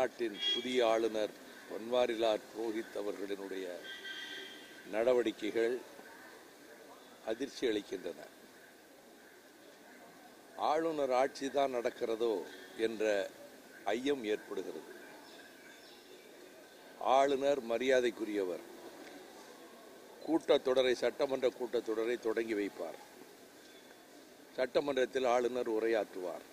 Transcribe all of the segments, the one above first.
தமிழ்நாட்டின் புதிய ஆளுநர் பன்வாரிலால் புரோஹித் அவர்களினுடைய நடவடிக்கைகள் அதிர்ச்சி அளிக்கின்றன ஆளுநர் ஆட்சி தான் நடக்கிறதோ என்ற ஐயம் ஏற்படுகிறது ஆளுநர் மரியாதைக்குரியவர் கூட்டத்தொடரை சட்டமன்ற கூட்டத்தொடரை தொடங்கி வைப்பார் சட்டமன்றத்தில் ஆளுநர் உரையாற்றுவார்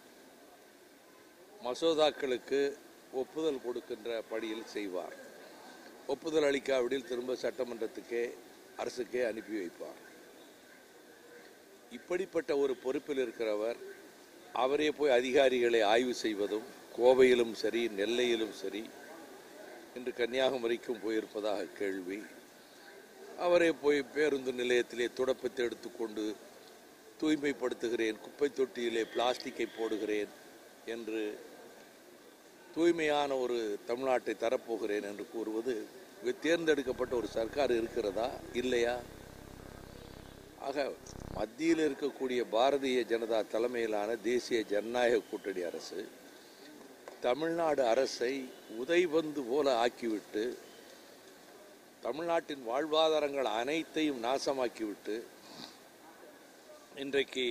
மசோதாக்களுக்கு ஒப்புதல் கொடுக்கின்ற பணியில் செய்வார் ஒப்புதல் அளிக்காவிடில் திரும்ப சட்டமன்றத்துக்கே அரசுக்கே அனுப்பி வைப்பார் இப்படிப்பட்ட ஒரு பொறுப்பில் இருக்கிறவர் அவரே போய் அதிகாரிகளை ஆய்வு செய்வதும் கோவையிலும் சரி நெல்லையிலும் சரி இன்று கன்னியாகுமரிக்கும் போயிருப்பதாக கேள்வி அவரே போய் பேருந்து நிலையத்திலே துடப்பத்தை எடுத்துக்கொண்டு தூய்மைப்படுத்துகிறேன் குப்பை தொட்டியிலே பிளாஸ்டிக்கை போடுகிறேன் என்று தூய்மையான ஒரு தமிழ்நாட்டை தரப்போகிறேன் என்று கூறுவது இங்கு தேர்ந்தெடுக்கப்பட்ட ஒரு சர்க்கார் இருக்கிறதா இல்லையா ஆக மத்தியில் இருக்கக்கூடிய பாரதிய ஜனதா தலைமையிலான தேசிய ஜனநாயக கூட்டணி அரசு தமிழ்நாடு அரசை உதைபந்து போல ஆக்கிவிட்டு தமிழ்நாட்டின் வாழ்வாதாரங்கள் அனைத்தையும் நாசமாக்கிவிட்டு இன்றைக்கு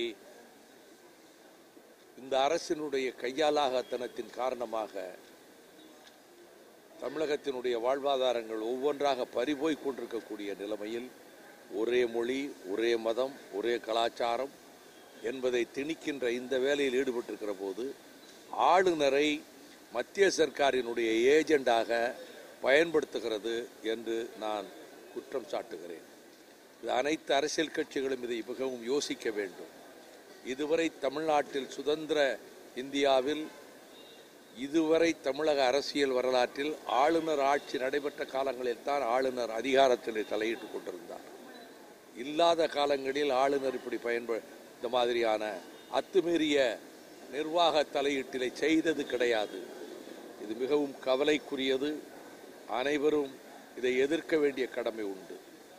இந்த அரசினுடைய கையாலாகத்தனத்தின் காரணமாக தமிழகத்தினுடைய வாழ்வாதாரங்கள் ஒவ்வொன்றாக பறிபோய் கொண்டிருக்கக்கூடிய நிலைமையில் ஒரே மொழி ஒரே மதம் ஒரே கலாச்சாரம் என்பதை திணிக்கின்ற இந்த வேலையில் ஈடுபட்டிருக்கிற போது ஆளுநரை மத்திய சர்க்காரினுடைய ஏஜெண்டாக பயன்படுத்துகிறது என்று நான் குற்றம் சாட்டுகிறேன் இது அனைத்து அரசியல் கட்சிகளும் இதை மிகவும் யோசிக்க வேண்டும் இதுவரை தமிழ்நாட்டில் சுதந்திர இந்தியாவில் இதுவரை தமிழக அரசியல் வரலாற்றில் ஆளுநர் ஆட்சி நடைபெற்ற காலங்களில் தான் ஆளுநர் அதிகாரத்தில் தலையிட்டுக் கொண்டிருந்தார் இல்லாத காலங்களில் ஆளுநர் இப்படி பயன்ப இந்த மாதிரியான அத்துமீறிய நிர்வாக தலையீட்டிலை செய்தது கிடையாது இது மிகவும் கவலைக்குரியது அனைவரும் இதை எதிர்க்க வேண்டிய கடமை உண்டு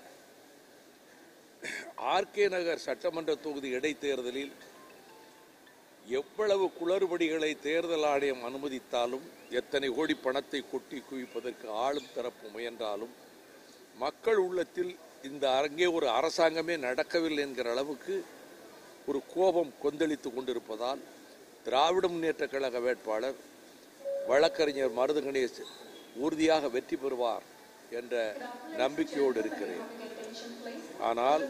ஆர்கே நகர் சட்டமன்ற தொகுதி இடைத்தேர்தலில் எவ்வளவு குளறுபடிகளை தேர்தல் ஆணையம் அனுமதித்தாலும் எத்தனை கோடி பணத்தை கொட்டி குவிப்பதற்கு ஆளும் தரப்பு முயன்றாலும் மக்கள் உள்ளத்தில் இந்த அங்கே ஒரு அரசாங்கமே நடக்கவில்லை என்கிற அளவுக்கு ஒரு கோபம் கொந்தளித்து கொண்டிருப்பதால் திராவிட முன்னேற்ற கழக வேட்பாளர் வழக்கறிஞர் மருது கணேஷ் உறுதியாக வெற்றி பெறுவார் என்ற நம்பிக்கையோடு இருக்கிறேன் ஆனால்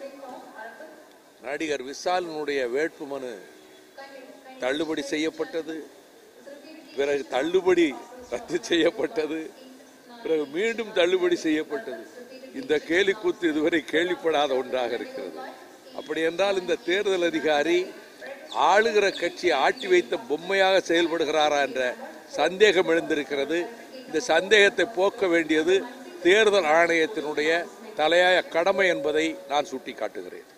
நடிகர் விஷாலினுடைய வேட்புமனு தள்ளுபடி செய்யப்பட்டது பிறகு தள்ளுபடி ரத்து செய்யப்பட்டது பிறகு மீண்டும் தள்ளுபடி செய்யப்பட்டது இந்த கேலிக்கூத்து இதுவரை கேள்விப்படாத ஒன்றாக இருக்கிறது அப்படி என்றால் இந்த தேர்தல் அதிகாரி ஆளுகிற கட்சி ஆட்டி வைத்த பொம்மையாக செயல்படுகிறாரா என்ற சந்தேகம் எழுந்திருக்கிறது இந்த சந்தேகத்தை போக்க வேண்டியது தேர்தல் ஆணையத்தினுடைய தலையாய கடமை என்பதை நான் சுட்டிக்காட்டுகிறேன்